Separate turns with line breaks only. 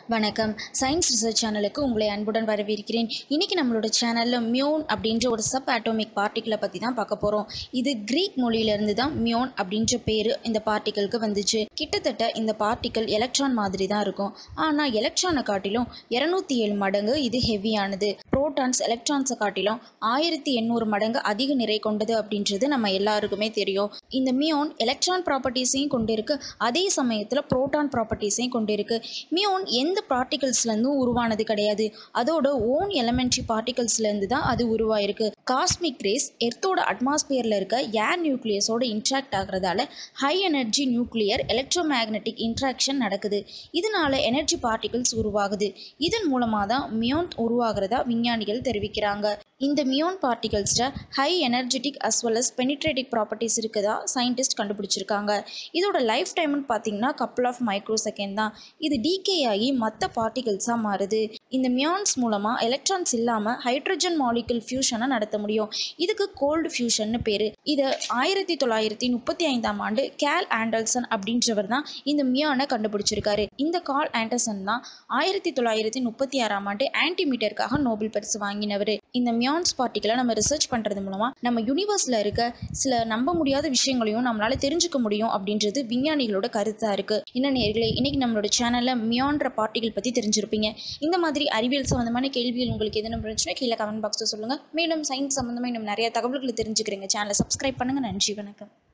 வணக்கம் science research சேனலுக்கு உங்களை அன்புடன் வரவேற்கிறேன் இன்னைக்கு நம்மளோட சேனலில் மியோன் அப்படின்ற ஒரு சப் ஆட்டோமிக் பார்ட்டிக்கிளை பற்றி தான் பார்க்க போகிறோம் இது கிரீக் மொழியிலேருந்து தான் மியோன் அப்படின்ற பேர் இந்த பார்ட்டிக்கிளுக்கு வந்துச்சு கிட்டத்தட்ட இந்த பார்ட்டிக்கிள் எலக்ட்ரான் மாதிரி தான் இருக்கும் ஆனால் எலக்ட்ரானை காட்டிலும் இரநூத்தி ஏழு மடங்கு இது ஹெவியானது புரோட்டான்ஸ் எலக்ட்ரான்ஸை காட்டிலும் ஆயிரத்தி எண்ணூறு மடங்கு அதிக நிறை கொண்டது அப்படின்றது நம்ம எல்லாருக்குமே தெரியும் இந்த மியோன் எலக்ட்ரான் ப்ராப்பர்ட்டிஸையும் கொண்டிருக்கு அதே சமயத்தில் புரோட்டான் ப்ராப்பர்ட்டிஸையும் கொண்டிருக்கு மியோன் எந்த பார்ட்டிகல்ஸ்லேருந்தும் உருவானது கிடையாது அதோட ஓன் எலமெண்ட்ரி பார்ட்டிகல்ஸ்லேருந்து தான் அது உருவாயிருக்கு காஸ்மிக் ரேஸ் எர்த்தோட அட்மாஸ்பியரில் இருக்க ஏர் நியூக்ளியஸோட இன்ட்ராக்ட் ஆகிறதால high energy nuclear electromagnetic interaction நடக்குது இதனால எனர்ஜி பார்ட்டிகல்ஸ் உருவாகுது இதன் மூலமாக தான் மியோன் உருவாகிறதா விஞ்ஞானிகள் தெரிவிக்கிறாங்க இந்த மியோன் பார்ட்டிகல்ஸ்ட high energetic as well as penetrating properties இருக்குதா சயின்டிஸ்ட் கண்டுபிடிச்சிருக்காங்க இதோட லைஃப் டைம்னு பார்த்தீங்கன்னா கப்புள் ஆஃப் மைக்ரோ செகண்ட் தான் இது டீகே ஆகி மற்ற பார்ட்டிகல்ஸாக மாறுது இந்த மியான்ஸ் மூலமாக எலக்ட்ரான்ஸ் இல்லாமல் ஹைட்ரஜன் மாலிகுல் ஃபியூஷனை நடத்த முடியும் இதுக்கு கோல்டு ஃபியூஷன்னு பேர் இதை ஆயிரத்தி தொள்ளாயிரத்தி முப்பத்தி ஐந்தாம் ஆண்டு கேல் ஆண்டர்சன் அப்படின்றவர் தான் இந்த மியானை கண்டுபிடிச்சிருக்காரு இந்த கால் ஆண்டர்சன் தான் ஆயிரத்தி தொள்ளாயிரத்தி முப்பத்தி ஆறாம் ஆண்டு ஆன்டிமீட்டருக்காக நோபல் பரிசு வாங்கினவர் இந்த மியான்ஸ் பார்ட்டிகளை நம்ம ரிசர்ச் பண்ணுறது மூலமாக நம்ம யூனிவர்ஸில் இருக்க சில நம்ப முடியாத விஷயங்களையும் நம்மளால் தெரிஞ்சுக்க முடியும் அப்படின்றது விஞ்ஞானிகளோட கருத்தாக இருக்குது என்ன நேர்களே இன்னைக்கு நம்மளோட சேனலில் மியான்ற பார்ட்டிகள் பற்றி தெரிஞ்சிருப்பீங்க இந்த மாதிரி அறிவியல் சம்மந்தமான கேள்விகள் உங்களுக்கு எதுவும் இருந்துச்சுன்னா கீழே கமெண்ட் பாக்ஸில் சொல்லுங்கள் மேலும் சயின்ஸ் சம்மந்தமாக இன்னும் நிறைய தகவல்களை தெரிஞ்சுக்கிறீங்க சேனலை சப்ஸ்கிரைப் பண்ணுங்கள் நன்றி வணக்கம்